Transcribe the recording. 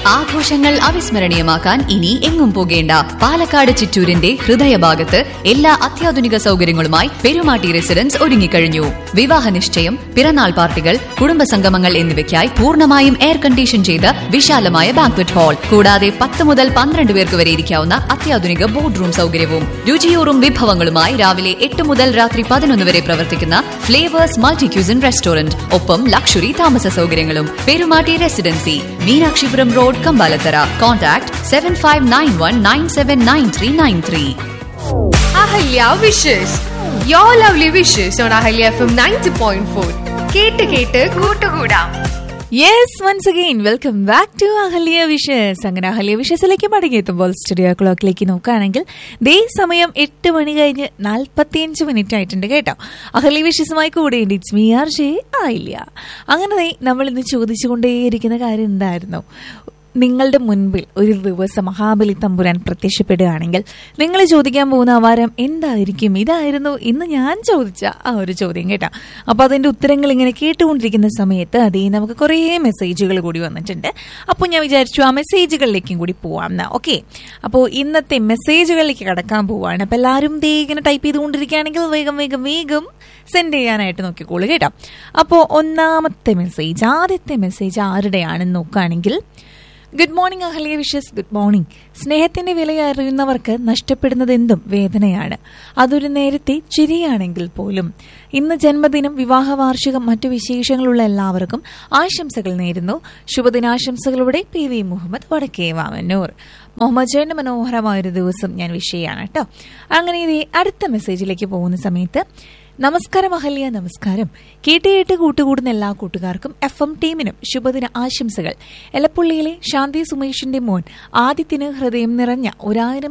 ആഘോഷങ്ങൾ അവിസ്മരണീയമാക്കാൻ ഇനി എങ്ങും പോകേണ്ട പാലക്കാട് ചിറ്റൂരിന്റെ ഹൃദയഭാഗത്ത് എല്ലാ അത്യാധുനിക സൗകര്യങ്ങളുമായി പെരുമാട്ടി റെസിഡൻസ് ഒരുങ്ങിക്കഴിഞ്ഞു വിവാഹ നിശ്ചയം പിറന്നാൾ പാർട്ടികൾ കുടുംബസംഗമങ്ങൾ എന്നിവയ്ക്കായി പൂർണ്ണമായും എയർ കണ്ടീഷൻ ചെയ്ത വിശാലമായ ബാങ്ക്വറ്റ് ഹാൾ കൂടാതെ പത്ത് മുതൽ പന്ത്രണ്ട് പേർക്ക് വരെ ഇരിക്കാവുന്ന അത്യാധുനിക ബോർഡ് റൂം സൗകര്യവും രുചിയൂറും വിഭവങ്ങളുമായി രാവിലെ എട്ട് മുതൽ രാത്രി പതിനൊന്ന് വരെ പ്രവർത്തിക്കുന്ന ഫ്ലേവേഴ്സ് മൾട്ടി ക്യൂസിൻ റെസ്റ്റോറന്റ് ഒപ്പം ലക്ഷറി താമസ സൗകര്യങ്ങളും Perumatty residency Meenakshipuram road Kambalathara contact seven five nine one nine seven nine three nine three Ahalya wishes your lovely wishes on Ahalya F M ninety point four കേട്ട് കേട്ട് കൂട്ടുകൂടാം yes once again welcome back to Ahalya wishes അങ്ങനെ Ahalya വിഷസിലേക്ക് മടങ്ങിയെത്തുമ്പോൾ studio ക്ലോക്കിലേക്ക് നോക്കുകയാണെങ്കിൽ ദേ സമയം എട്ട് മണി കഴിഞ്ഞ് നാൽപ്പത്തിയഞ്ച് minute ആയിട്ടുണ്ട് കേട്ടോ അഹല്യ വിഷസുമായി കൂടെ ഇറ്റ്സ് മീ ആർ ഷേ ആയില്ല അങ്ങനെ ദേ നമ്മൾ ഇന്ന് ചോദിച്ചുകൊണ്ടേയിരിക്കുന്ന കാര്യം എന്തായിരുന്നു നിങ്ങളുടെ മുൻപിൽ ഒരു ദിവസം മഹാബലി തമ്പുരാൻ പ്രത്യക്ഷപ്പെടുകയാണെങ്കിൽ നിങ്ങൾ ചോദിക്കാൻ പോകുന്ന അവാരം എന്തായിരിക്കും ഇതായിരുന്നു ഇന്ന് ഞാൻ ചോദിച്ച ആ ഒരു ചോദ്യം കേട്ടോ അപ്പൊ അതിന്റെ ഉത്തരങ്ങൾ ഇങ്ങനെ കേട്ടുകൊണ്ടിരിക്കുന്ന സമയത്ത് അതേ നമുക്ക് കുറേ മെസ്സേജുകൾ കൂടി വന്നിട്ടുണ്ട് അപ്പോൾ ഞാൻ വിചാരിച്ചു ആ മെസ്സേജുകളിലേക്കും കൂടി പോവാം എന്നാ ഓക്കെ അപ്പോൾ ഇന്നത്തെ മെസ്സേജുകളിലേക്ക് കടക്കാൻ പോവാണ് അപ്പൊ എല്ലാവരും ദേ ഇങ്ങനെ ടൈപ്പ് ചെയ്തുകൊണ്ടിരിക്കുകയാണെങ്കിൽ വേഗം വേഗം വേഗം സെൻഡ് ചെയ്യാനായിട്ട് നോക്കിക്കോളൂ കേട്ടോ അപ്പോൾ ഒന്നാമത്തെ മെസ്സേജ് ആദ്യത്തെ മെസ്സേജ് ആരുടെയാണെന്ന് നോക്കുകയാണെങ്കിൽ good morning Ahalya wishes good morning സ്നേഹത്തിന്റെ വില അറിയുന്നവർക്ക് നഷ്ടപ്പെടുന്നത് എന്തും വേദനയാണ് അതൊരു നേരത്തെ ചിരിയാണെങ്കിൽ പോലും ഇന്ന് ജന്മദിനം വിവാഹ വാർഷികം മറ്റു വിശേഷങ്ങളുള്ള എല്ലാവർക്കും ആശംസകൾ നേരുന്നു ശുഭദിനാശംസകളുടെ പി വി മുഹമ്മദ് വടക്കേ വാമന്നൂർ മുഹമ്മദ് ജയന്റെ മനോഹരമായൊരു ദിവസം ഞാൻ വിഷയാണ് കേട്ടോ അങ്ങനെ ഇത് അടുത്ത മെസ്സേജിലേക്ക് പോകുന്ന സമയത്ത് നമസ്കാരം അഹല്യ നമസ്കാരം കേട്ട് കേട്ട് കൂട്ടുകൂടുന്ന എല്ലാ കൂട്ടുകാർക്കും എഫ് എം ടീമിനും ശുഭദിന ആശംസകൾ എലപ്പുള്ളിയിലെ ശാന്തി സുമേഷിന്റെ മോൻ ആദിത്യന് ഹൃദയം നിറഞ്ഞ ഒരായിരം